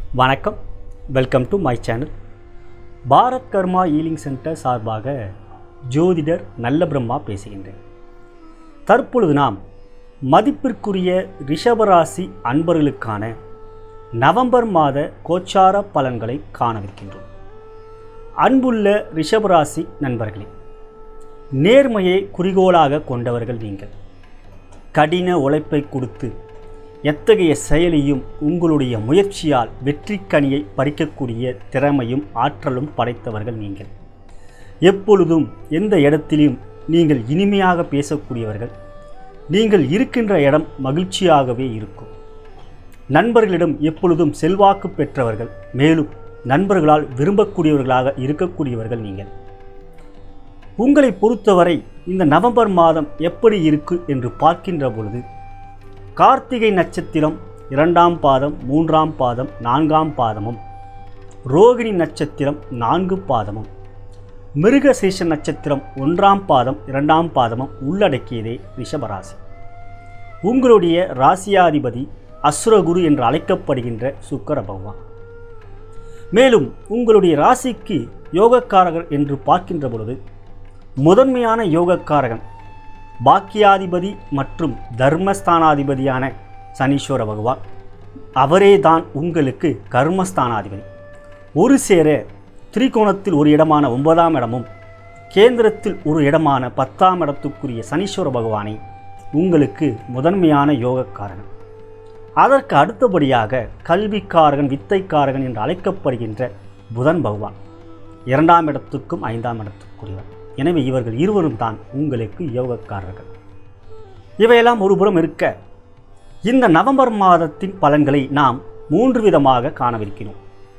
வணக்கம் welcome to my channel Bharat Karma healing centre சார்பாக ஜோதிடர் நல்ல பிரம்மா பேசுகின்றேன் தற்பொழுது நாம் மதிப்பிற்குரிய ரிஷபராசி அன்பர்களுக்கான நவம்பர் மாத கோச்சார பலன்களை காணவிருக்கின்றோம் அன்புள்ள ரிஷபராசி நண்பர்களே நேர்மையை குறிக்கோளாக கொண்டவர்கள் நீங்கள் கடின உழைப்பை கொடுத்து எத்தகைய செயலையும் உங்களுடைய முயற்சியால் வெற்றிக்கனியை பறிக்கக்கூடிய திறமையும் ஆற்றலும் படைத்தவர்கள் நீங்கள் எப்பொழுதும் எந்த இடத்திலும் நீங்கள் இனிமையாக பேசக்கூடியவர்கள் நீங்கள் இருக்கின்ற இடம் மகிழ்ச்சியாகவே இருக்கும் நண்பர்களிடம் எப்பொழுதும் செல்வாக்கு பெற்றவர்கள் மேலும் நண்பர்களால் விரும்பக்கூடியவர்களாக இருக்கக்கூடியவர்கள் நீங்கள் உங்களை பொறுத்தவரை இந்த நவம்பர் மாதம் எப்படி இருக்கு என்று பார்க்கின்ற பொழுது கார்த்திகை நட்சத்திரம் இரண்டாம் பாதம் மூன்றாம் பாதம் நான்காம் பாதமும் ரோகிணி நட்சத்திரம் நான்கு பாதமும் மிருகசீஷ நட்சத்திரம் ஒன்றாம் பாதம் இரண்டாம் பாதமும் உள்ளடக்கியதே ரிஷபராசி உங்களுடைய ராசியாதிபதி அசுரகுரு என்று அழைக்கப்படுகின்ற சுக்கர பகவான் மேலும் உங்களுடைய ராசிக்கு யோகக்காரகர் என்று பார்க்கின்ற பொழுது முதன்மையான யோகக்காரகன் பாக்கியாதிபதி மற்றும் தர்மஸ்தானாதிபதியான சனீஸ்வர பகவான் அவரே தான் உங்களுக்கு கர்மஸ்தானாதிபதி ஒரு சேர திரிகோணத்தில் ஒரு இடமான ஒன்பதாம் இடமும் கேந்திரத்தில் ஒரு இடமான பத்தாம் இடத்துக்குரிய சனீஸ்வர பகவானை உங்களுக்கு முதன்மையான யோகக்காரகன் அதற்கு அடுத்தபடியாக கல்விக்காரகன் வித்தைக்காரகன் என்று அழைக்கப்படுகின்ற புதன் பகவான் இரண்டாம் இடத்துக்கும் ஐந்தாம் இடத்துக்குரியவர் எனவே இவர்கள் இருவரும் தான் உங்களுக்கு யோகக்காரர்கள் இவையெல்லாம் ஒருபுறம் இருக்க இந்த நவம்பர் மாதத்தின் பலன்களை நாம் மூன்று விதமாக காணவிருக்கிறோம்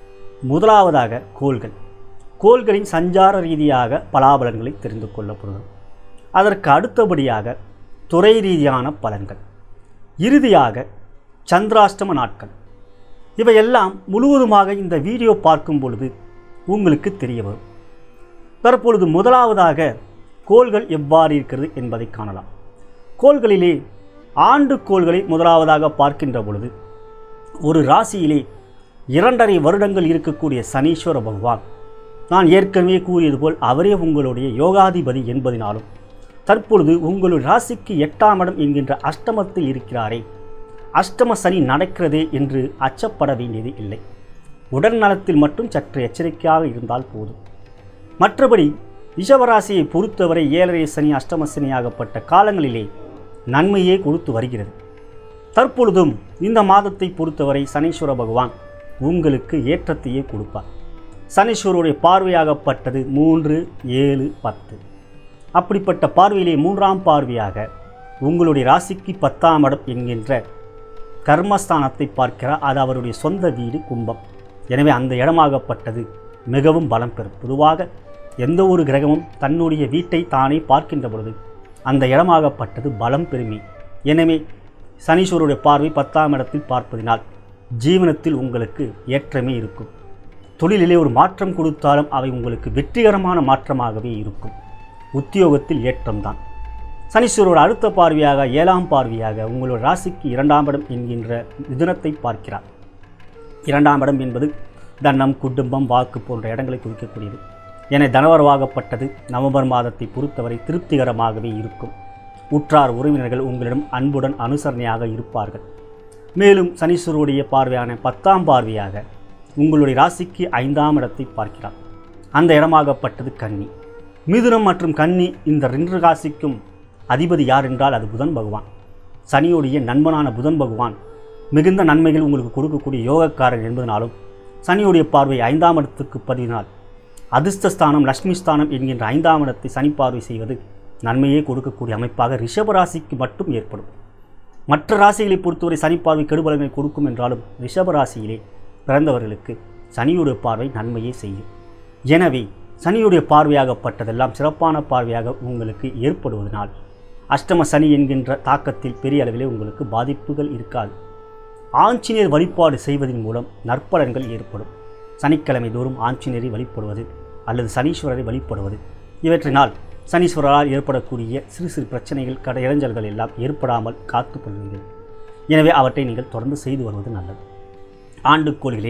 முதலாவதாக கோள்கள் கோள்களின் சஞ்சார ரீதியாக பலாபலன்களை தெரிந்து கொள்ளப்படுகிறோம் அதற்கு அடுத்தபடியாக துறை ரீதியான பலன்கள் இறுதியாக சந்திராஷ்டம நாட்கள் இவையெல்லாம் முழுவதுமாக இந்த வீடியோ பார்க்கும் பொழுது உங்களுக்கு தெரிய வரும் தற்பொழுது முதலாவதாக கோள்கள் எவ்வாறு இருக்கிறது என்பதை காணலாம் கோள்களிலே ஆண்டு கோள்களை முதலாவதாக பார்க்கின்ற பொழுது ஒரு ராசியிலே இரண்டரை வருடங்கள் இருக்கக்கூடிய சனீஸ்வர பகவான் நான் ஏற்கனவே கூறியது போல் அவரே உங்களுடைய யோகாதிபதி என்பதினாலும் தற்பொழுது உங்களுடைய ராசிக்கு எட்டாம் இடம் என்கின்ற அஷ்டமத்தில் இருக்கிறாரே அஷ்டம சனி நடக்கிறதே என்று அச்சப்பட வேண்டியது இல்லை உடல் நலத்தில் மட்டும் சற்று எச்சரிக்கையாக இருந்தால் போதும் மற்றபடி ரிஷபராசியை பொறுத்தவரை ஏழரை சனி அஷ்டம சனியாகப்பட்ட காலங்களிலே நன்மையே கொடுத்து வருகிறது தற்பொழுதும் இந்த மாதத்தை பொறுத்தவரை சனீஸ்வர பகவான் உங்களுக்கு ஏற்றத்தையே கொடுப்பார் சனீஸ்வருடைய பார்வையாகப்பட்டது மூன்று ஏழு பத்து அப்படிப்பட்ட பார்வையிலே மூன்றாம் பார்வையாக உங்களுடைய ராசிக்கு பத்தாம் இடம் என்கின்ற கர்மஸ்தானத்தை பார்க்கிறார் அது அவருடைய சொந்த வீடு கும்பம் எனவே அந்த இடமாகப்பட்டது மிகவும் பலம் பெறும் பொதுவாக எந்த ஒரு கிரகமும் தன்னுடைய வீட்டை தானே பார்க்கின்ற பொழுது அந்த இடமாகப்பட்டது பலம் பெருமை எனவே சனீஸ்வருடைய பார்வை பத்தாம் இடத்தில் பார்ப்பதினால் ஜீவனத்தில் உங்களுக்கு ஏற்றமே இருக்கும் தொழிலிலே ஒரு மாற்றம் கொடுத்தாலும் அவை உங்களுக்கு வெற்றிகரமான மாற்றமாகவே இருக்கும் உத்தியோகத்தில் ஏற்றம்தான் சனீஸ்வரோட அடுத்த பார்வையாக ஏழாம் பார்வையாக உங்களோட ராசிக்கு இரண்டாம் இடம் என்கின்ற மிதுனத்தை பார்க்கிறார் இரண்டாம் இடம் என்பது தன்னம் குடும்பம் வாக்கு போன்ற இடங்களை குறிக்கக்கூடியது என தனவரவாகப்பட்டது நவம்பர் மாதத்தை பொறுத்தவரை திருப்திகரமாகவே இருக்கும் உற்றார் உறவினர்கள் உங்களிடம் அன்புடன் அனுசரணையாக இருப்பார்கள் மேலும் சனீஸ்வருடைய பார்வையான பத்தாம் பார்வையாக உங்களுடைய ராசிக்கு ஐந்தாம் இடத்தை பார்க்கிறார் அந்த இடமாகப்பட்டது கன்னி மிதுனம் மற்றும் கன்னி இந்த ரெண்டு ராசிக்கும் அதிபதி யார் என்றால் அது புதன் பகவான் சனியுடைய நண்பனான புதன் பகவான் மிகுந்த நன்மைகள் உங்களுக்கு கொடுக்கக்கூடிய யோகக்காரன் என்பதனாலும் சனியுடைய பார்வை ஐந்தாம் இடத்துக்கு பதிவினால் அதிர்ஷ்டஸ்தானம் லக்ஷ்மி ஸ்தானம் என்கின்ற ஐந்தாம் இடத்தை சனி பார்வை செய்வது நன்மையே கொடுக்கக்கூடிய அமைப்பாக ரிஷபராசிக்கு மட்டும் ஏற்படும் மற்ற ராசிகளை பொறுத்தவரை சனி பார்வை கெடுபலங்களை கொடுக்கும் என்றாலும் ரிஷபராசியிலே பிறந்தவர்களுக்கு சனியுடைய பார்வை நன்மையே செய்யும் எனவே சனியுடைய பார்வையாகப்பட்டதெல்லாம் சிறப்பான பார்வையாக உங்களுக்கு ஏற்படுவதனால் அஷ்டம சனி என்கின்ற தாக்கத்தில் பெரிய அளவிலே உங்களுக்கு பாதிப்புகள் இருக்காது ஆஞ்சநேயர் வழிபாடு செய்வதன் மூலம் நற்பலன்கள் ஏற்படும் சனிக்கிழமை தோறும் ஆஞ்சநேயரை வழிபடுவது அல்லது சனீஸ்வரரை வழிபடுவது இவற்றினால் சனீஸ்வரரால் ஏற்படக்கூடிய சிறு சிறு பிரச்சனைகள் கட இளைஞர்கள் எல்லாம் ஏற்படாமல் காத்துக்கொள்வீர்கள் எனவே அவற்றை நீங்கள் தொடர்ந்து செய்து வருவது நல்லது ஆண்டுக்கோளிலே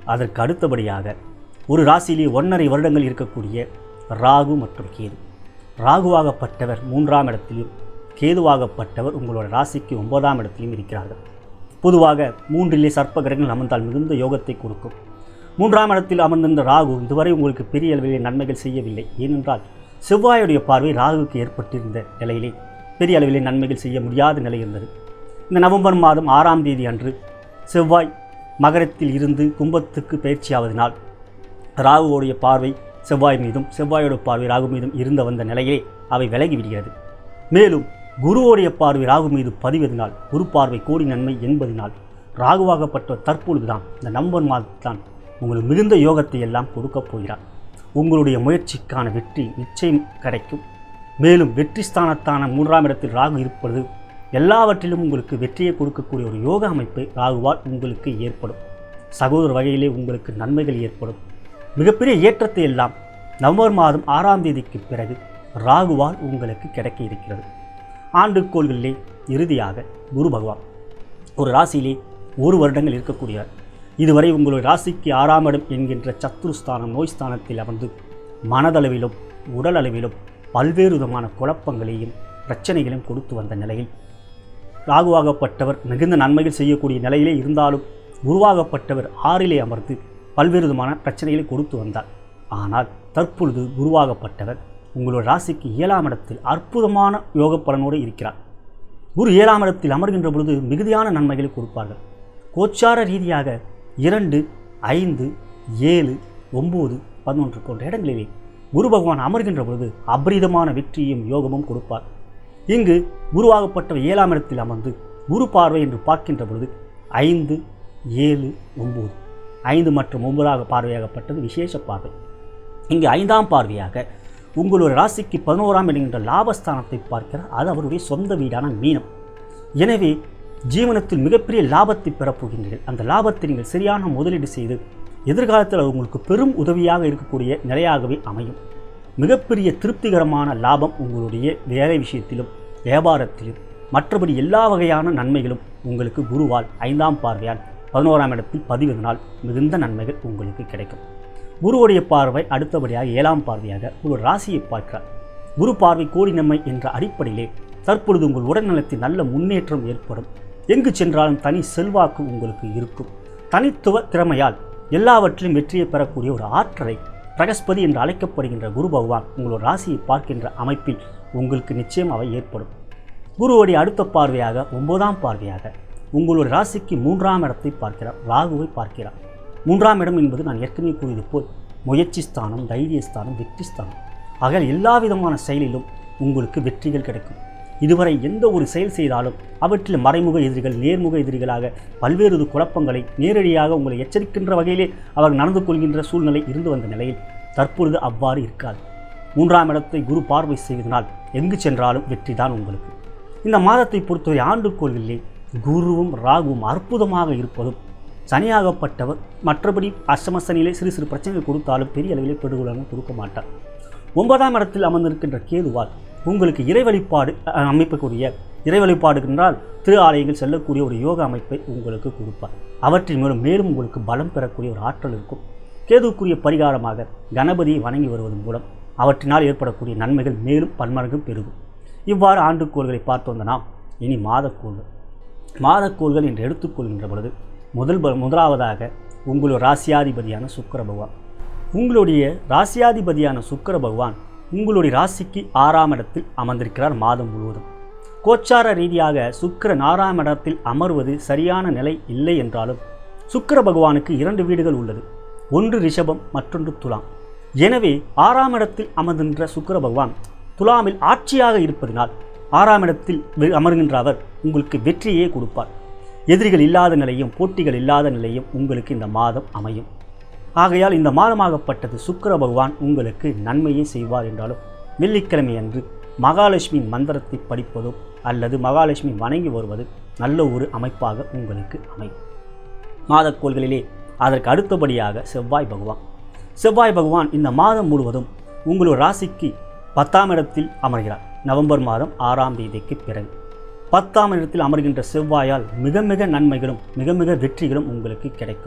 அதற்கு அடுத்தபடியாக ஒரு ராசியிலே ஒன்றரை வருடங்கள் இருக்கக்கூடிய ராகு மற்றும் கேது ராகுவாகப்பட்டவர் மூன்றாம் இடத்திலும் கேதுவாகப்பட்டவர் உங்களோட ராசிக்கு ஒன்பதாம் இடத்திலும் இருக்கிறார்கள் பொதுவாக மூன்றிலே சர்ப்ப கிரகங்கள் அமர்ந்தால் மிகுந்த யோகத்தை கொடுக்கும் மூன்றாம் இடத்தில் அமர்ந்திருந்த ராகு இதுவரை உங்களுக்கு பெரிய அளவிலே நன்மைகள் செய்யவில்லை ஏனென்றால் செவ்வாயுடைய பார்வை ராகுவுக்கு ஏற்பட்டிருந்த நிலையிலே பெரிய அளவிலே நன்மைகள் செய்ய முடியாத நிலை இருந்தது இந்த நவம்பர் மாதம் ஆறாம் தேதி அன்று செவ்வாய் மகரத்தில் இருந்து கும்பத்துக்கு பயிற்சியாவதனால் ராகுவோடைய பார்வை செவ்வாய் மீதும் செவ்வாயோட பார்வை ராகு மீதும் இருந்து வந்த நிலையிலே அவை விலகி விடுகிறது மேலும் குருவோடைய பார்வை ராகு மீது பதிவதனால் குரு பார்வை கோடி நன்மை என்பதனால் ராகுவாகப்பட்ட தற்பொழுதுதான் இந்த நவம்பர் மாதத்தான் உங்களுக்கு மிகுந்த யோகத்தை எல்லாம் கொடுக்கப் போகிறார் உங்களுடைய முயற்சிக்கான வெற்றி நிச்சயம் கிடைக்கும் மேலும் வெற்றி ஸ்தானத்தான மூன்றாம் இடத்தில் ராகு இருப்பது எல்லாவற்றிலும் உங்களுக்கு வெற்றியை கொடுக்கக்கூடிய ஒரு யோக அமைப்பு ராகுவால் உங்களுக்கு ஏற்படும் சகோதர வகையிலே உங்களுக்கு நன்மைகள் ஏற்படும் மிகப்பெரிய ஏற்றத்தை எல்லாம் நவம்பர் மாதம் ஆறாம் தேதிக்கு பிறகு ராகுவால் உங்களுக்கு கிடைக்க இருக்கிறது ஆண்டுக்கோள்களிலே இறுதியாக குரு பகவான் ஒரு ராசியிலே ஒரு வருடங்கள் இருக்கக்கூடியவர் இதுவரை உங்களுடைய ராசிக்கு ஆறாம் இடம் என்கின்ற சத்துருஸ்தானம் நோய் ஸ்தானத்தில் அமர்ந்து மனதளவிலும் உடல் அளவிலும் பல்வேறு விதமான குழப்பங்களையும் பிரச்சனைகளையும் கொடுத்து வந்த நிலையில் ராகுவாகப்பட்டவர் மிகுந்த நன்மைகள் செய்யக்கூடிய நிலையிலே இருந்தாலும் குருவாகப்பட்டவர் ஆறிலே அமர்ந்து பல்வேறு விதமான பிரச்சனைகளை கொடுத்து வந்தார் ஆனால் தற்பொழுது குருவாகப்பட்டவர் உங்களோட ராசிக்கு ஏழாம் இடத்தில் அற்புதமான யோக பலனோடு இருக்கிறார் குரு ஏழாம் இடத்தில் அமர்கின்ற பொழுது மிகுதியான நன்மைகளை கொடுப்பார்கள் கோச்சார ரீதியாக இரண்டு ஐந்து ஏழு ஒம்பது பதினொன்று போன்ற இடங்களிலே குரு பகவான் அமர்கின்ற பொழுது அபரிதமான வெற்றியும் யோகமும் கொடுப்பார் இங்கு குருவாகப்பட்ட ஏழாம் இடத்தில் அமர்ந்து குரு பார்வை என்று பார்க்கின்ற பொழுது ஐந்து ஏழு ஒம்பது ஐந்து மற்றும் ஒன்பதாக பார்வையாகப்பட்டது விசேஷ பார்வை இங்கு ஐந்தாம் பார்வையாக உங்களுடைய ராசிக்கு பதினோராம் என்கின்ற லாபஸ்தானத்தை பார்க்கிறார் அது அவருடைய சொந்த வீடான மீனம் எனவே ஜீவனத்தில் மிகப்பெரிய லாபத்தை பெறப்போகின்றீர்கள் அந்த லாபத்தை நீங்கள் சரியான முதலீடு செய்து எதிர்காலத்தில் அது உங்களுக்கு பெரும் உதவியாக இருக்கக்கூடிய நிலையாகவே அமையும் மிகப்பெரிய திருப்திகரமான லாபம் உங்களுடைய வேலை விஷயத்திலும் வியாபாரத்திலும் மற்றபடி எல்லா வகையான நன்மைகளும் உங்களுக்கு குருவால் ஐந்தாம் பார்வையால் பதினோராம் இடத்தில் பதிவதனால் மிகுந்த நன்மைகள் உங்களுக்கு கிடைக்கும் குருவுடைய பார்வை அடுத்தபடியாக ஏழாம் பார்வையாக ஒரு ராசியை பார்க்கிறார் குரு பார்வை கோடி நன்மை என்ற அடிப்படையிலே தற்பொழுது உங்கள் உடல்நலத்தில் நல்ல முன்னேற்றம் ஏற்படும் எங்கு சென்றாலும் தனி செல்வாக்கு உங்களுக்கு இருக்கும் தனித்துவ திறமையால் எல்லாவற்றிலும் வெற்றியை பெறக்கூடிய ஒரு ஆற்றலை பிரகஸ்பதி என்று அழைக்கப்படுகின்ற குரு பகவான் உங்களோட ராசியை பார்க்கின்ற அமைப்பில் உங்களுக்கு நிச்சயம் அவை ஏற்படும் குருவுடைய அடுத்த பார்வையாக ஒன்பதாம் பார்வையாக உங்களுடைய ராசிக்கு மூன்றாம் இடத்தை பார்க்கிறார் ராகுவை பார்க்கிறார் மூன்றாம் இடம் என்பது நான் ஏற்கனவே கூறியது போல் முயற்சி ஸ்தானம் தைரிய ஸ்தானம் வெற்றி ஸ்தானம் ஆக எல்லா விதமான செயலிலும் உங்களுக்கு வெற்றிகள் கிடைக்கும் இதுவரை எந்த ஒரு செயல் செய்தாலும் அவற்றில் மறைமுக எதிரிகள் நேர்முக எதிரிகளாக பல்வேறு குழப்பங்களை நேரடியாக உங்களை எச்சரிக்கின்ற வகையிலே அவர் நடந்து கொள்கின்ற சூழ்நிலை இருந்து வந்த நிலையில் தற்பொழுது அவ்வாறு இருக்காது மூன்றாம் இடத்தை குரு பார்வை செய்வதனால் எங்கு சென்றாலும் வெற்றிதான் உங்களுக்கு இந்த மாதத்தை பொறுத்தவரை ஆண்டுக்கோள்களிலே குருவும் ராகுவும் அற்புதமாக இருப்பதும் சனியாகப்பட்டவர் மற்றபடி அஷ்டம சனியிலே சிறு சிறு பிரச்சனைகள் கொடுத்தாலும் பெரிய அளவிலே பெருகுலகம் கொடுக்க மாட்டார் ஒன்பதாம் இடத்தில் அமர்ந்திருக்கின்ற கேதுவால் உங்களுக்கு இறை வழிபாடு அஹ், அமைப்புக்குரிய இறை வழிபாடு என்றால் திரு ஆலயங்கள் செல்லக்கூடிய ஒரு யோக அமைப்பை உங்களுக்கு கொடுப்பார் அவற்றின் மூலம் மேலும் உங்களுக்கு பலம் பெறக்கூடிய ஒரு ஆற்றல் இருக்கும் கேதுவுக்குரிய பரிகாரமாக கணபதியை வணங்கி வருவதன் மூலம் அவற்றினால் ஏற்படக்கூடிய நன்மைகள் மேலும் பன்மடங்கு பெருகும் இவ்வாறு ஆண்டுக்கோள்களை பார்த்து வந்த நாம் இனி மாதக்கோள்கள் மாதக்கோள்கள் என்று எடுத்துக்கொள்கின்ற பொழுது முதல் ப- முதலாவதாக உங்களுடைய ராசியாதிபதியான சுக்கிர பகவான் உங்களுடைய ராசியாதிபதியான சுக்கிர பகவான் உங்களுடைய ராசிக்கு ஆறாம் இடத்தில் அமர்ந்திருக்கிறார் மாதம் முழுவதும் கோச்சார ரீதியாக சுக்கிரன் ஆறாம் இடத்தில் அமர்வது சரியான நிலை இல்லை என்றாலும் சுக்கிர பகவானுக்கு இரண்டு வீடுகள் உள்ளது ஒன்று ரிஷபம் மற்றொன்று துலாம் எனவே ஆறாம் இடத்தில் அமர்கின்ற சுக்கிர பகவான் துலாமில் ஆட்சியாக இருப்பதினால் ஆறாம் இடத்தில் வெ- அமர்கின்ற அவர் உங்களுக்கு வெற்றியே கொடுப்பார் எதிரிகள் இல்லாத நிலையும் போட்டிகள் இல்லாத நிலையும் உங்களுக்கு இந்த மாதம் அமையும் ஆகையால் இந்த மாதமாகப்பட்டது சுக்கிர பகவான் உங்களுக்கு நன்மையை செய்வார் என்றாலும் வெள்ளிக்கிழமை அன்று மகாலட்சுமியின் மந்திரத்தை படிப்பதோ அல்லது மகாலட்சுமி வணங்கி வருவது நல்ல ஒரு அமைப்பாக உங்களுக்கு அமையும் மாதக்கோள்களிலே அதற்கு அடுத்தபடியாக செவ்வாய் பகவான் செவ்வாய் பகவான் இந்த மாதம் முழுவதும் உங்களோட ராசிக்கு பத்தாம் இடத்தில் அமர்கிறார் நவம்பர் மாதம் ஆறாம் தேதிக்கு பிறகு பத்தாம் இடத்தில் அமர்கின்ற செவ்வாயால் மிக மிக நன்மைகளும் மிக மிக வெற்றிகளும் உங்களுக்கு கிடைக்கும்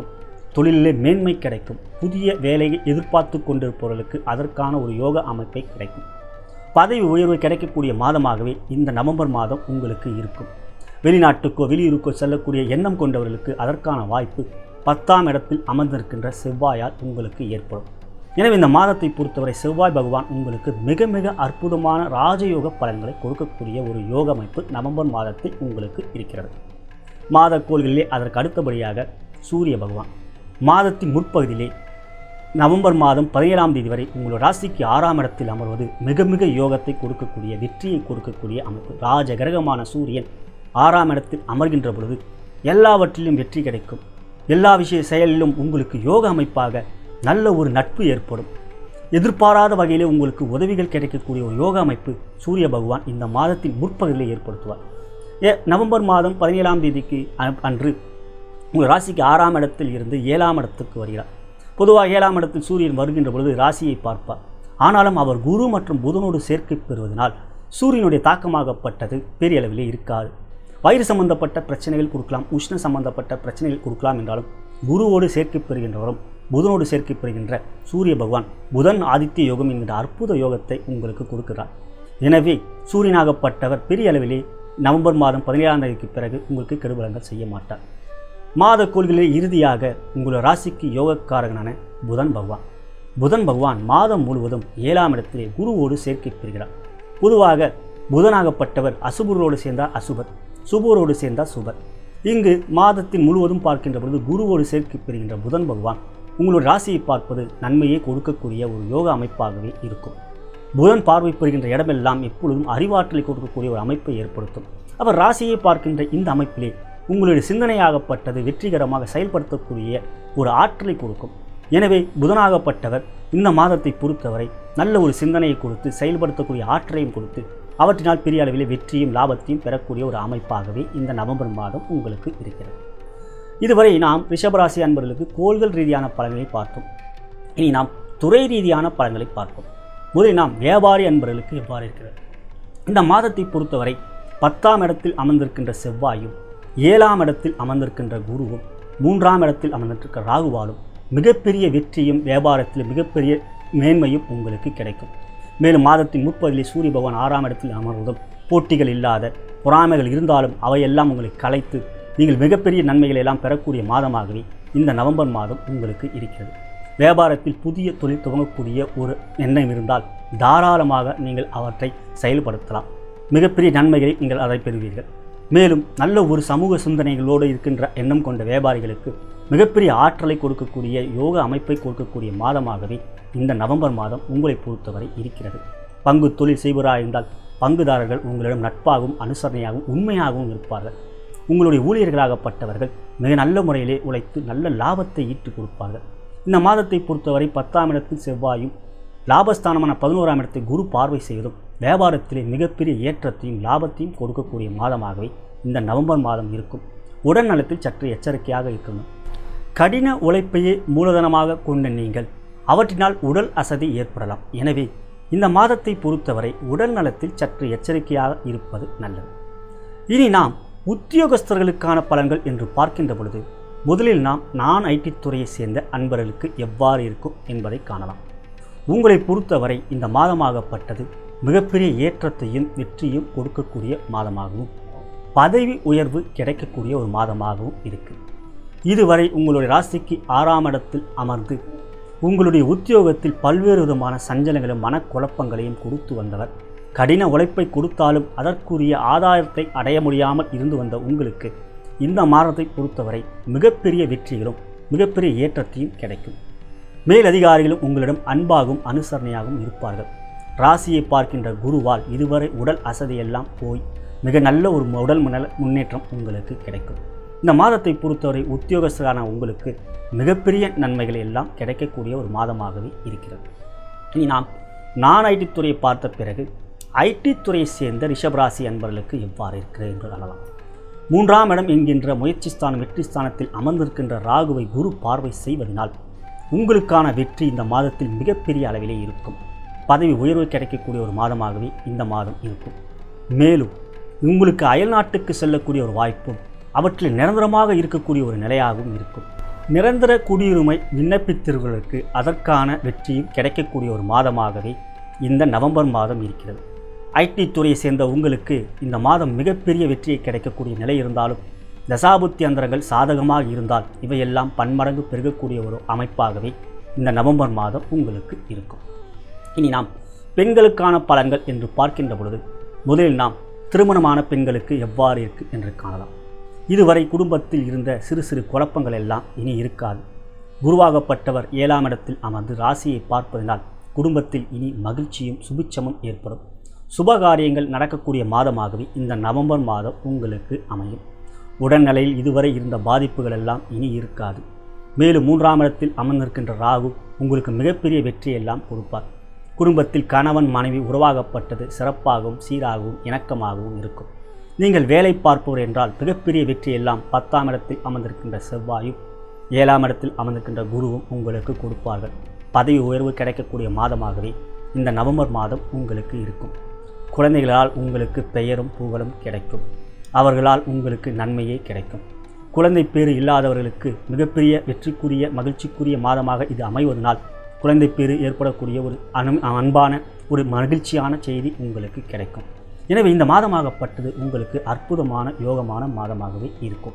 தொழிலிலே மேன்மை கிடைக்கும் புதிய வேலையை எதிர்பார்த்து கொண்டிருப்பவர்களுக்கு அதற்கான ஒரு யோக அமைப்பை கிடைக்கும் பதவி உயர்வு கிடைக்கக்கூடிய மாதமாகவே இந்த நவம்பர் மாதம் உங்களுக்கு இருக்கும் வெளிநாட்டுக்கோ வெளியூருக்கோ செல்லக்கூடிய எண்ணம் கொண்டவர்களுக்கு அதற்கான வாய்ப்பு பத்தாம் இடத்தில் அமர்ந்திருக்கின்ற செவ்வாயால் உங்களுக்கு ஏற்படும் எனவே இந்த மாதத்தை பொறுத்தவரை செவ்வாய் பகவான் உங்களுக்கு மிக மிக அற்புதமான ராஜயோக பலன்களை கொடுக்கக்கூடிய ஒரு யோக அமைப்பு நவம்பர் மாதத்தில் உங்களுக்கு இருக்கிறது மாத கோள்களிலே அதற்கு அடுத்தபடியாக சூரிய பகவான் மாதத்தின் முற்பகுதியிலே நவம்பர் மாதம் பதினேழாம் தேதி வரை உங்கள் ராசிக்கு ஆறாம் இடத்தில் அமர்வது மிக மிக யோகத்தை கொடுக்கக்கூடிய வெற்றியை கொடுக்கக்கூடிய அமைப்பு ராஜ கிரகமான சூரியன் ஆறாம் இடத்தில் அமர்கின்ற பொழுது எல்லாவற்றிலும் வெற்றி கிடைக்கும் எல்லா விஷய செயலிலும் உங்களுக்கு யோக அமைப்பாக நல்ல ஒரு நட்பு ஏற்படும் எதிர்பாராத வகையிலே உங்களுக்கு உதவிகள் கிடைக்கக்கூடிய ஒரு யோக அமைப்பு சூரிய பகவான் இந்த மாதத்தின் முற்பகுதியிலே ஏற்படுத்துவார் ஏ நவம்பர் மாதம் பதினேழாம் தேதிக்கு அ- அன்று உங்கள் ராசிக்கு ஆறாம் இடத்தில் இருந்து ஏழாம் இடத்துக்கு வருகிறார் பொதுவாக ஏழாம் இடத்தில் சூரியன் வருகின்ற பொழுது ராசியை பார்ப்பார் ஆனாலும் அவர் குரு மற்றும் புதனோடு சேர்க்கை பெறுவதனால் சூரியனுடைய தாக்கமாகப்பட்டது பெரிய அளவிலே இருக்காது வயிறு சம்பந்தப்பட்ட பிரச்சனைகள் கொடுக்கலாம் உஷ்ண சம்பந்தப்பட்ட பிரச்சனைகள் கொடுக்கலாம் என்றாலும் குருவோடு சேர்க்கை பெறுகின்றவரும் புதனோடு சேர்க்கை பெறுகின்ற சூரிய பகவான் புதன் ஆதித்ய யோகம் என்கிற அற்புத யோகத்தை உங்களுக்கு கொடுக்கிறார் எனவே சூரியனாகப்பட்டவர் பெரிய அளவிலே நவம்பர் மாதம் பதினேழாம் தேதிக்கு பிறகு உங்களுக்கு கெடுபலங்கள் செய்ய மாட்டார் மாத கோள்களில் இறுதியாக உங்கள் ராசிக்கு யோகக்காரகனான புதன் பகவான் புதன் பகவான் மாதம் முழுவதும் ஏழாம் இடத்திலே குருவோடு சேர்க்கை பெறுகிறார் பொதுவாக புதனாகப்பட்டவர் அசுபரோடு சேர்ந்தார் அசுபர் சுபரோடு சேர்ந்தார் சுபர் இங்கு மாதத்தின் முழுவதும் பார்க்கின்ற பொழுது குருவோடு சேர்க்கை பெறுகின்ற புதன் பகவான் உங்களுடைய ராசியை பார்ப்பது நன்மையை கொடுக்கக்கூடிய ஒரு யோக அமைப்பாகவே இருக்கும் புதன் பார்வை பெறுகின்ற இடமெல்லாம் எப்பொழுதும் அறிவாற்றலை கொடுக்கக்கூடிய ஒரு அமைப்பை ஏற்படுத்தும் அவர் ராசியை பார்க்கின்ற இந்த அமைப்பிலே உங்களுடைய சிந்தனையாகப்பட்டது வெற்றிகரமாக செயல்படுத்தக்கூடிய ஒரு ஆற்றலை கொடுக்கும் எனவே புதனாகப்பட்டவர் இந்த மாதத்தை பொறுத்தவரை நல்ல ஒரு சிந்தனையை கொடுத்து செயல்படுத்தக்கூடிய ஆற்றலையும் கொடுத்து அவற்றினால் பெரிய அளவிலே வெற்றியும் லாபத்தையும் பெறக்கூடிய ஒரு அமைப்பாகவே இந்த நவம்பர் மாதம் உங்களுக்கு இருக்கிறது இதுவரை நாம் ரிஷபராசி அன்பர்களுக்கு கோள்கள் ரீதியான பலன்களை பார்த்தோம் இனி நாம் துறை ரீதியான பலன்களை பார்ப்போம் முதலில் நாம் வியாபாரி அன்பர்களுக்கு எவ்வாறு இருக்கிறது இந்த மாதத்தை பொறுத்தவரை பத்தாம் இடத்தில் அமர்ந்திருக்கின்ற செவ்வாயும் ஏழாம் இடத்தில் அமர்ந்திருக்கின்ற குருவும் மூன்றாம் இடத்தில் அமர்ந்திருக்கிற ராகுவாலும் மிகப்பெரிய வெற்றியும் வியாபாரத்தில் மிகப்பெரிய மேன்மையும் உங்களுக்கு கிடைக்கும் மேலும் மாதத்தின் முற்பதிலே சூரிய பகவான் ஆறாம் இடத்தில் அமர்வதும் போட்டிகள் இல்லாத பொறாமைகள் இருந்தாலும் அவையெல்லாம் உங்களை கலைத்து நீங்கள் மிகப்பெரிய நன்மைகளை எல்லாம் பெறக்கூடிய மாதமாகவே இந்த நவம்பர் மாதம் உங்களுக்கு இருக்கிறது வியாபாரத்தில் புதிய தொழில் துவங்கக்கூடிய ஒரு எண்ணம் இருந்தால் தாராளமாக நீங்கள் அவற்றை செயல்படுத்தலாம் மிகப்பெரிய நன்மைகளை நீங்கள் அதை பெறுவீர்கள் மேலும் நல்ல ஒரு சமூக சிந்தனைகளோடு இருக்கின்ற எண்ணம் கொண்ட வியாபாரிகளுக்கு மிகப்பெரிய ஆற்றலை கொடுக்கக்கூடிய யோக அமைப்பை கொடுக்கக்கூடிய மாதமாகவே இந்த நவம்பர் மாதம் உங்களை பொறுத்தவரை இருக்கிறது பங்கு தொழில் செய்வராக இருந்தால் பங்குதாரர்கள் உங்களிடம் நட்பாகவும் அனுசரணையாகவும் உண்மையாகவும் இருப்பார்கள் உங்களுடைய ஊழியர்களாகப்பட்டவர்கள் மிக நல்ல முறையிலே உழைத்து நல்ல லாபத்தை ஈட்டு கொடுப்பார்கள் இந்த மாதத்தை பொறுத்தவரை பத்தாம் இடத்தில் செவ்வாயும் லாபஸ்தானமான பதினோராம் இடத்தை குரு பார்வை செய்வதும் வியாபாரத்திலே மிகப்பெரிய ஏற்றத்தையும் லாபத்தையும் கொடுக்கக்கூடிய மாதமாகவே இந்த நவம்பர் மாதம் இருக்கும் உடல் நலத்தில் சற்று எச்சரிக்கையாக இருக்கணும் கடின உழைப்பையே மூலதனமாக கொண்ட நீங்கள் அவற்றினால் உடல் அசதி ஏற்படலாம் எனவே இந்த மாதத்தை பொறுத்தவரை உடல் நலத்தில் சற்று எச்சரிக்கையாக இருப்பது நல்லது இனி நாம் உத்தியோகஸ்தர்களுக்கான பலன்கள் என்று பார்க்கின்ற பொழுது முதலில் நாம் நான் ஐடி துறையை சேர்ந்த அன்பர்களுக்கு எவ்வாறு இருக்கும் என்பதை காணலாம் உங்களை பொறுத்தவரை இந்த மாதமாகப்பட்டது மிகப்பெரிய ஏற்றத்தையும் வெற்றியும் கொடுக்கக்கூடிய மாதமாகவும் பதவி உயர்வு கிடைக்கக்கூடிய ஒரு மாதமாகவும் இருக்கு இதுவரை உங்களுடைய ராசிக்கு ஆறாம் இடத்தில் அமர்ந்து உங்களுடைய உத்தியோகத்தில் பல்வேறு விதமான சஞ்சலங்களையும் மனக்குழப்பங்களையும் கொடுத்து வந்தவர் கடின உழைப்பை கொடுத்தாலும் அதற்குரிய ஆதாயத்தை அடைய முடியாமல் இருந்து வந்த உங்களுக்கு இந்த மாதத்தை பொறுத்தவரை மிகப்பெரிய வெற்றிகளும் மிகப்பெரிய ஏற்றத்தையும் கிடைக்கும் மேலதிகாரிகளும் உங்களிடம் அன்பாகவும் அனுசரணையாகவும் இருப்பார்கள் ராசியை பார்க்கின்ற குருவால் இதுவரை உடல் அசதியெல்லாம் போய் மிக நல்ல ஒரு உடல் முன்னல- முன்னேற்றம் உங்களுக்கு கிடைக்கும் இந்த மாதத்தை பொறுத்தவரை உத்தியோகஸ்தரான உங்களுக்கு மிகப்பெரிய நன்மைகள் எல்லாம் கிடைக்கக்கூடிய ஒரு மாதமாகவே இருக்கிறது இனி நாம் நான் ஐடி துறையை பார்த்த பிறகு ஐடி துறையை சேர்ந்த ரிஷபராசி அன்பர்களுக்கு எவ்வாறு இருக்கிறது என்று காணலாம் மூன்றாம் இடம் என்கின்ற முயற்சி ஸ்தானம் வெற்றி ஸ்தானத்தில் அமர்ந்திருக்கின்ற ராகுவை குரு பார்வை செய்வதனால் உங்களுக்கான வெற்றி இந்த மாதத்தில் மிகப்பெரிய அளவிலே இருக்கும் பதவி உயர்வு கிடைக்கக்கூடிய ஒரு மாதமாகவே இந்த மாதம் இருக்கும் மேலும் உங்களுக்கு அயல்நாட்டுக்கு செல்லக்கூடிய ஒரு வாய்ப்பும் அவற்றில் நிரந்தரமாக இருக்கக்கூடிய ஒரு நிலையாகவும் இருக்கும் நிரந்தர குடியுரிமை விண்ணப்பித்தவர்களுக்கு அதற்கான வெற்றியும் கிடைக்கக்கூடிய ஒரு மாதமாகவே இந்த நவம்பர் மாதம் இருக்கிறது ஐடி துறையை சேர்ந்த உங்களுக்கு இந்த மாதம் மிகப்பெரிய வெற்றியை கிடைக்கக்கூடிய நிலை இருந்தாலும் தசாபுத்தி அந்தரங்கள் சாதகமாக இருந்தால் இவையெல்லாம் பன்மடங்கு பெருகக்கூடிய ஒரு அமைப்பாகவே இந்த நவம்பர் மாதம் உங்களுக்கு இருக்கும் இனி நாம் பெண்களுக்கான பலன்கள் என்று பார்க்கின்ற பொழுது முதலில் நாம் திருமணமான பெண்களுக்கு எவ்வாறு இருக்கு என்று காணலாம் இதுவரை குடும்பத்தில் இருந்த சிறு சிறு குழப்பங்கள் எல்லாம் இனி இருக்காது குருவாகப்பட்டவர் ஏழாம் இடத்தில் அமர்ந்து ராசியை பார்ப்பதனால் குடும்பத்தில் இனி மகிழ்ச்சியும் சுபிட்சமும் ஏற்படும் சுபகாரியங்கள் நடக்கக்கூடிய மாதமாகவே இந்த நவம்பர் மாதம் உங்களுக்கு அமையும் உடல்நிலையில் இதுவரை இருந்த பாதிப்புகள் எல்லாம் இனி இருக்காது மேலும் மூன்றாம் இடத்தில் அமர்ந்திருக்கின்ற ராகு உங்களுக்கு மிகப்பெரிய வெற்றியெல்லாம் கொடுப்பார் குடும்பத்தில் கணவன் மனைவி உருவாகப்பட்டது சிறப்பாகவும் சீராகவும் இணக்கமாகவும் இருக்கும் நீங்கள் வேலை பார்ப்பவர் என்றால் மிகப்பெரிய வெற்றியெல்லாம் பத்தாம் இடத்தில் அமர்ந்திருக்கின்ற செவ்வாயும் ஏழாம் இடத்தில் அமர்ந்திருக்கின்ற குருவும் உங்களுக்கு கொடுப்பார்கள் பதவி உயர்வு கிடைக்கக்கூடிய மாதமாகவே இந்த நவம்பர் மாதம் உங்களுக்கு இருக்கும் குழந்தைகளால் உங்களுக்கு பெயரும் புகழும் கிடைக்கும் அவர்களால் உங்களுக்கு நன்மையே கிடைக்கும் குழந்தை பேறு இல்லாதவர்களுக்கு மிகப்பெரிய வெற்றிக்குரிய மகிழ்ச்சிக்குரிய மாதமாக இது அமைவதனால் குழந்தை பேறு ஏற்படக்கூடிய ஒரு அனு அன்பான ஒரு மகிழ்ச்சியான செய்தி உங்களுக்கு கிடைக்கும் எனவே இந்த மாதமாகப்பட்டது உங்களுக்கு அற்புதமான யோகமான மாதமாகவே இருக்கும்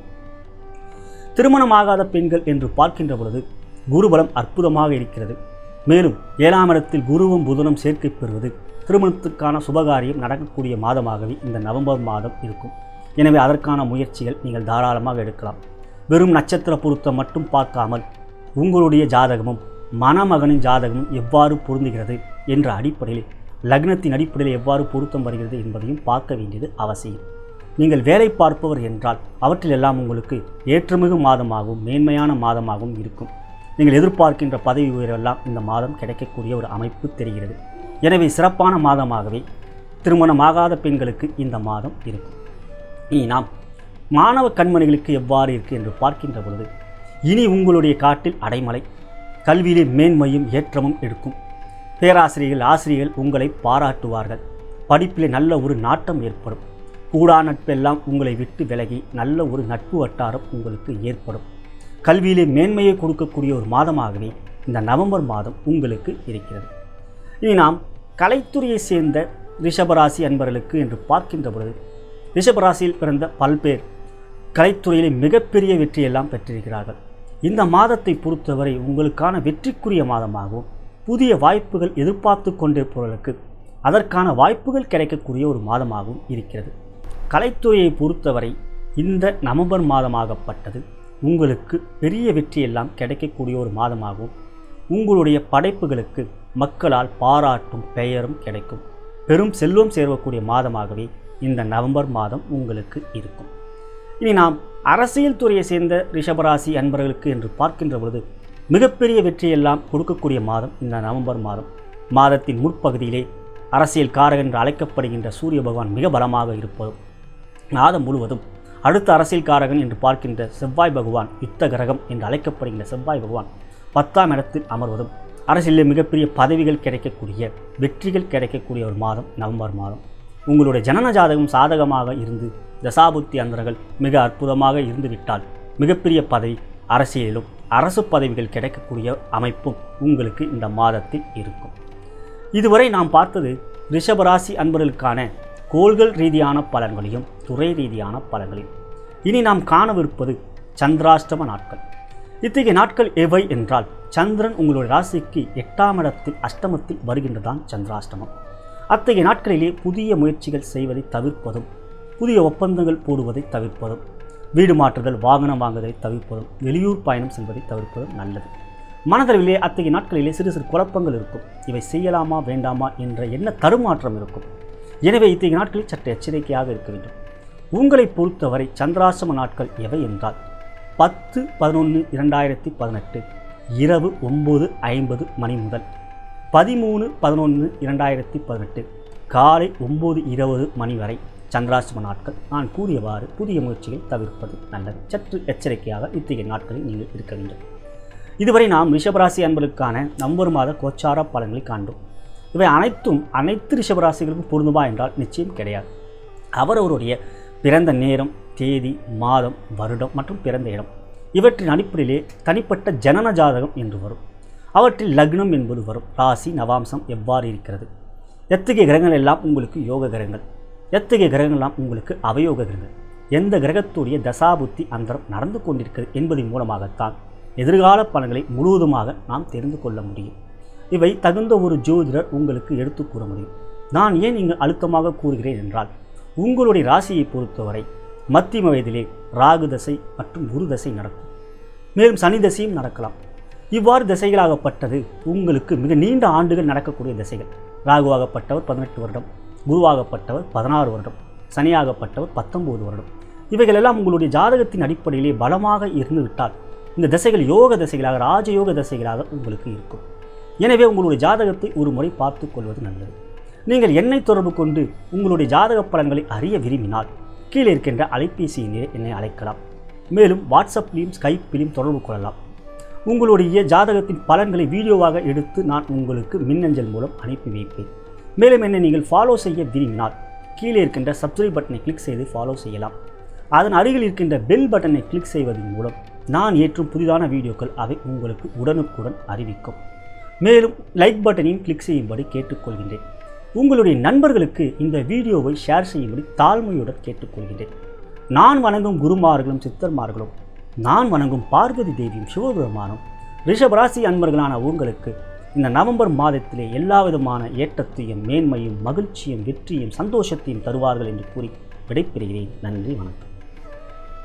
திருமணமாகாத பெண்கள் என்று பார்க்கின்ற பொழுது குருபலம் அற்புதமாக இருக்கிறது மேலும் ஏழாம் இடத்தில் குருவும் புதனும் சேர்க்கை பெறுவது திருமணத்துக்கான சுபகாரியம் நடக்கக்கூடிய மாதமாகவே இந்த நவம்பர் மாதம் இருக்கும் எனவே அதற்கான முயற்சிகள் நீங்கள் தாராளமாக எடுக்கலாம் வெறும் நட்சத்திர பொருத்தம் மட்டும் பார்க்காமல் உங்களுடைய ஜாதகமும் மணமகனின் ஜாதகமும் எவ்வாறு பொருந்துகிறது என்ற அடிப்படையில் லக்னத்தின் அடிப்படையில் எவ்வாறு பொருத்தம் வருகிறது என்பதையும் பார்க்க வேண்டியது அவசியம் நீங்கள் வேலை பார்ப்பவர் என்றால் அவற்றிலெல்லாம் உங்களுக்கு ஏற்றமிகு மாதமாகவும் மேன்மையான மாதமாகவும் இருக்கும் நீங்கள் எதிர்பார்க்கின்ற பதவி உயர்வெல்லாம் இந்த மாதம் கிடைக்கக்கூடிய ஒரு அமைப்பு தெரிகிறது எனவே சிறப்பான மாதமாகவே திருமணமாகாத பெண்களுக்கு இந்த மாதம் இருக்கும் இனி நாம் மாணவ கண்மணிகளுக்கு எவ்வாறு இருக்குது என்று பார்க்கின்ற பொழுது இனி உங்களுடைய காட்டில் அடைமலை கல்வியிலே மேன்மையும் ஏற்றமும் எடுக்கும் பேராசிரியர்கள் ஆசிரியர்கள் உங்களை பாராட்டுவார்கள் படிப்பிலே நல்ல ஒரு நாட்டம் ஏற்படும் கூடா நட்பெல்லாம் உங்களை விட்டு விலகி நல்ல ஒரு நட்பு வட்டாரம் உங்களுக்கு ஏற்படும் கல்வியிலே மேன்மையை கொடுக்கக்கூடிய ஒரு மாதமாகவே இந்த நவம்பர் மாதம் உங்களுக்கு இருக்கிறது இனி நாம் கலைத்துறையை சேர்ந்த ரிஷபராசி அன்பர்களுக்கு என்று பார்க்கின்ற பொழுது ரிஷபராசியில் பிறந்த பல்பேர் கலைத்துறையிலே மிகப்பெரிய வெற்றியெல்லாம் பெற்றிருக்கிறார்கள் இந்த மாதத்தை பொறுத்தவரை உங்களுக்கான வெற்றிக்குரிய மாதமாகவும் புதிய வாய்ப்புகள் எதிர்பார்த்து கொண்டிருப்பவர்களுக்கு அதற்கான வாய்ப்புகள் கிடைக்கக்கூடிய ஒரு மாதமாகவும் இருக்கிறது கலைத்துறையை பொறுத்தவரை இந்த நவம்பர் மாதமாகப்பட்டது உங்களுக்கு பெரிய வெற்றியெல்லாம் கிடைக்கக்கூடிய ஒரு மாதமாகவும் உங்களுடைய படைப்புகளுக்கு மக்களால் பாராட்டும் பெயரும் கிடைக்கும் பெரும் செல்வம் சேர்வக்கூடிய மாதமாகவே இந்த நவம்பர் மாதம் உங்களுக்கு இருக்கும் இனி நாம் அரசியல் துறையை சேர்ந்த ரிஷபராசி அன்பர்களுக்கு என்று பார்க்கின்ற பொழுது மிகப்பெரிய வெற்றியெல்லாம் கொடுக்கக்கூடிய மாதம் இந்த நவம்பர் மாதம் மாதத்தின் முற்பகுதியிலே அரசியல் காரகன் என்று அழைக்கப்படுகின்ற சூரிய பகவான் மிக பலமாக இருப்பதும் மாதம் முழுவதும் அடுத்த அரசியல் காரகன் என்று பார்க்கின்ற செவ்வாய் பகவான் யுத்த கிரகம் என்று அழைக்கப்படுகின்ற செவ்வாய் பகவான் பத்தாம் இடத்தில் அமர்வதும் அரசியலில் மிகப்பெரிய பதவிகள் கிடைக்கக்கூடிய வெற்றிகள் கிடைக்கக்கூடிய ஒரு மாதம் நவம்பர் மாதம் உங்களுடைய ஜனன ஜாதகம் சாதகமாக இருந்து தசாபுத்தி அந்தரங்கள் மிக அற்புதமாக இருந்துவிட்டால் மிகப்பெரிய பதவி அரசியலிலும் அரசு பதவிகள் கிடைக்கக்கூடிய அமைப்பும் உங்களுக்கு இந்த மாதத்தில் இருக்கும் இதுவரை நாம் பார்த்தது ரிஷபராசி அன்பர்களுக்கான கோள்கள் ரீதியான பலன்களையும் துறை ரீதியான பலன்களையும் இனி நாம் காணவிருப்பது சந்திராஷ்டம நாட்கள் இத்தகைய நாட்கள் எவை என்றால் சந்திரன் உங்களுடைய ராசிக்கு எட்டாம் இடத்தில் அஷ்டமத்தில் வருகின்றதான் சந்திராஷ்டமம் அத்தகைய நாட்களிலே புதிய முயற்சிகள் செய்வதை தவிர்ப்பதும் புதிய ஒப்பந்தங்கள் போடுவதை தவிர்ப்பதும் வீடு மாற்றுதல் வாகனம் வாங்குவதை தவிர்ப்பதும் வெளியூர் பயணம் செல்வதை தவிர்ப்பதும் நல்லது மனதளவிலே அத்தகைய நாட்களிலே சிறு சிறு குழப்பங்கள் இருக்கும் இவை செய்யலாமா வேண்டாமா என்ற என்ன தருமாற்றம் இருக்கும் எனவே இத்தகைய நாட்களில் சற்று எச்சரிக்கையாக இருக்க வேண்டும் உங்களை பொறுத்தவரை சந்திராசிரம நாட்கள் எவை என்றால் பத்து பதினொன்று இரண்டாயிரத்தி பதினெட்டு இரவு ஒம்பது ஐம்பது மணி முதல் பதிமூணு பதினொன்று இரண்டாயிரத்தி பதினெட்டு காலை ஒம்பது இருபது மணி வரை சந்திராசிரம நாட்கள் நான் கூறியவாறு புதிய முயற்சிகள் தவிர்ப்பது நல்லது சற்று எச்சரிக்கையாக இத்தகைய நாட்களில் நீங்கள் இருக்க வேண்டும் இதுவரை நாம் ரிஷபராசி அன்பர்களுக்கான நவம்பர் மாத கோச்சார பலன்களை காண்டோம் இவை அனைத்தும் அனைத்து ரிஷபராசிகளுக்கும் பொருந்துமா என்றால் நிச்சயம் கிடையாது அவரவருடைய பிறந்த நேரம் தேதி மாதம் வருடம் மற்றும் பிறந்த இடம் இவற்றின் அடிப்படையிலே தனிப்பட்ட ஜனன ஜாதகம் என்று வரும் அவற்றில் லக்னம் என்பது வரும் ராசி நவாம்சம் எவ்வாறு இருக்கிறது எத்தகைய கிரகங்கள் எல்லாம் உங்களுக்கு யோக கிரகங்கள் எத்தகைய கிரகங்கள் எல்லாம் உங்களுக்கு அவயோக கிரகங்கள் எந்த கிரகத்துடைய தசாபுத்தி அந்தரம் நடந்து கொண்டிருக்கிறது என்பதன் மூலமாகத்தான் எதிர்கால பலன்களை முழுவதுமாக நாம் தெரிந்து கொள்ள முடியும் இவை தகுந்த ஒரு ஜோதிடர் உங்களுக்கு எடுத்து கூற முடியும் நான் ஏன் இங்கு அழுத்தமாக கூறுகிறேன் என்றால் உங்களுடைய ராசியை பொறுத்தவரை மத்தியம வயதிலே ராகு தசை மற்றும் குரு தசை நடக்கும் மேலும் சனி தசையும் நடக்கலாம் இவ்வாறு திசைகளாகப்பட்டது உங்களுக்கு மிக நீண்ட ஆண்டுகள் நடக்கக்கூடிய திசைகள் ராகுவாகப்பட்டவர் பதினெட்டு வருடம் குருவாகப்பட்டவர் பதினாறு வருடம் சனியாகப்பட்டவர் பத்தொன்பது வருடம் இவைகளெல்லாம் உங்களுடைய ஜாதகத்தின் அடிப்படையிலே பலமாக இருந்து விட்டால் இந்த திசைகள் யோக திசைகளாக ராஜயோக திசைகளாக உங்களுக்கு இருக்கும் எனவே உங்களுடைய ஜாதகத்தை ஒரு முறை பார்த்து கொள்வது நல்லது நீங்கள் என்னை தொடர்பு கொண்டு உங்களுடைய ஜாதக பலன்களை அறிய விரும்பினால் கீழே இருக்கின்ற அலைபேசி எண்ணிலே என்னை அழைக்கலாம் மேலும் வாட்ஸ்அப்லேயும் ஸ்கைப்பிலையும் தொடர்பு கொள்ளலாம் உங்களுடைய ஜாதகத்தின் பலன்களை வீடியோவாக எடுத்து நான் உங்களுக்கு மின்னஞ்சல் மூலம் அனுப்பி வைப்பேன் மேலும் என்னை நீங்கள் ஃபாலோ செய்ய விரும்பினால் கீழே இருக்கின்ற சப்ஸ்கிரைப் பட்டனை கிளிக் செய்து ஃபாலோ செய்யலாம் அதன் அருகில் இருக்கின்ற பெல் பட்டனை கிளிக் செய்வதன் மூலம் நான் ஏற்றும் புதிதான வீடியோக்கள் அவை உங்களுக்கு உடனுக்குடன் அறிவிக்கும் மேலும் லைக் பட்டனையும் கிளிக் செய்யும்படி கேட்டுக்கொள்கின்றேன் உங்களுடைய நண்பர்களுக்கு இந்த வீடியோவை ஷேர் செய்யும்படி தாழ்மையுடன் கேட்டுக்கொள்கின்றேன் நான் வணங்கும் குருமார்களும் சித்தர்மார்களும் நான் வணங்கும் பார்வதி தேவியும் சிவபெருமானும் ரிஷபராசி அன்பர்களான உங்களுக்கு இந்த நவம்பர் மாதத்திலே எல்லா விதமான ஏற்றத்தையும் மேன்மையும் மகிழ்ச்சியும் வெற்றியும் சந்தோஷத்தையும் தருவார்கள் என்று கூறி விடைபெறுகிறேன் நன்றி வணக்கம்